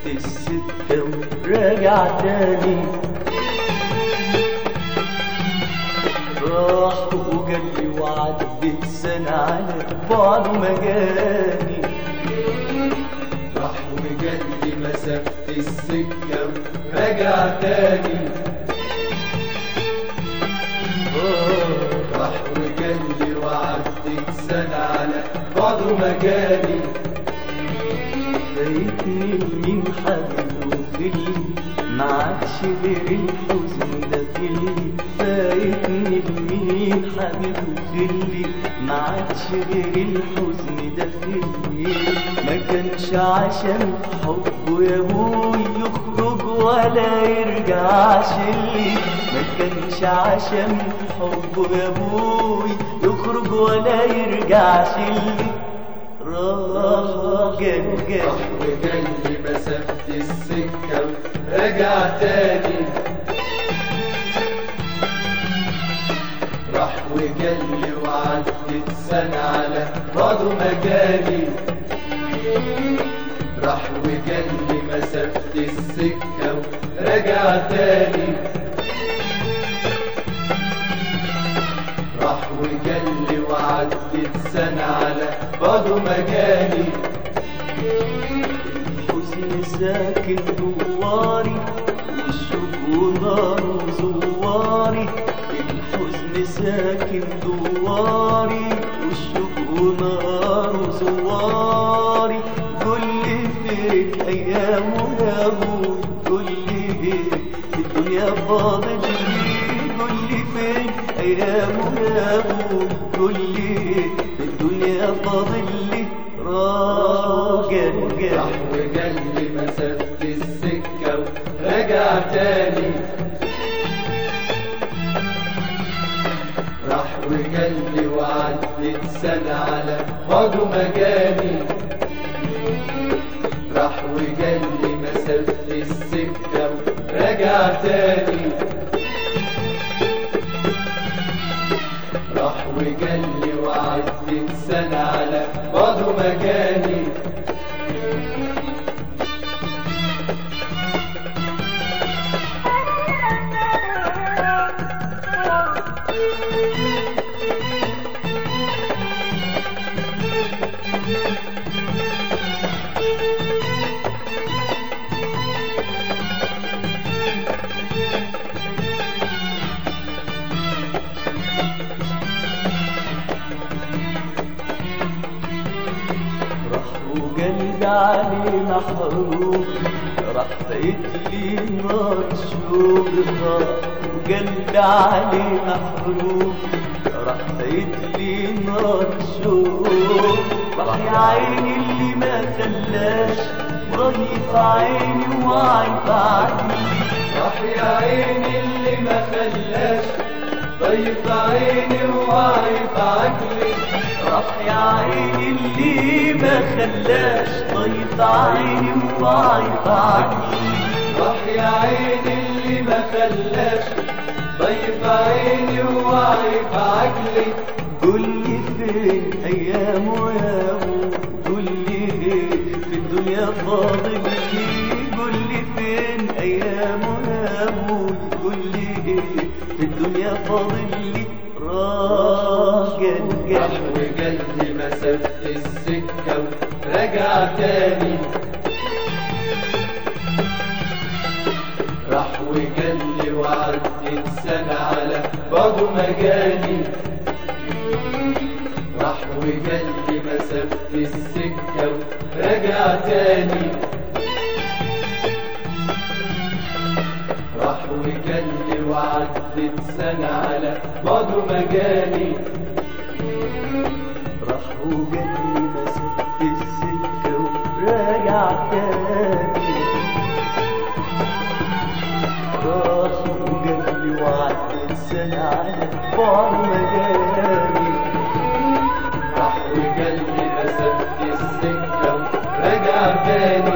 السكة وراجع تاني راح وقال لي وعدت سنة على بعض ما جاني راح وقال لي مسافة السكة ورجع تاني راح وقال لي وعدت سنة على بعضه مجاني فايتني مين حبيبي وخلي ما عادش غير الحزن ده فيلي فايتني مين حبيبي وخلي ما عادش غير الحزن ده فيلي ما كانش عشان حبه يا ابوي يخرج ولا يرجعش لي ما كانش عشان حبه يا ابوي يخرج ولا يرجعش لي راح جن جن راح وقال لي مسافة السكة ورجع تاني راح وقال لي وعدت سنة على بعضه مجاني راح وقال لي مسافة السكة ورجع تاني راح وقال لي وعدت سنة على بعضه مجاني الحزن ساكن دواري والشوق ونار زواري الحزن ساكن دواري والشوق ونار زواري كل فين ايامه يا ابوي كل فين الدنيا فاضل لي كل فين ايامه يا ابوي كل الدنيا فاضل لي راجل جل راح وقال لي مسافة السكة ورجع تاني راح وقال لي وعدت سنة على بعضه مجاني راح وقال لي مسافة السكة ورجع تاني راح وقال لي وعدت سنة على بعضه مجاني راح وقلب عليه محروق راح فايت لي نار الشوق راح وقلب عليه محروق راح فايت لي نار الشوق راح يا عيني اللي ما خلاش ضيف عيني وعيب عقلي راح يا عيني اللي ما خلاش ضيف عيني وعيب عقلي راح يا عيني اللي ما خلاش ضيف عيني وعيب عقلي راح يا عيني اللي ما خلاش ضيف عيني وعيب عقلي قول لي فين ايامه يا ابو قول لي ليه في الدنيا فاضل لي قول لي فين ايامه يا ابو قول لي ليه في الدنيا فاضل لي راجل راح جل وقال لي مسافة السكة ورجع تاني راح وقال لي وعدت سنة على بعضه مجاني راح وقال لي مسافة السكة ورجع تاني راح وقال لي وعدت سنة على بعضه مجاني راح وقال لي مسافة السكة وراجع تاني راح وقال لي وعدت سنة على بعض مجاني راح وقال لي مسافة السكة ورجع تاني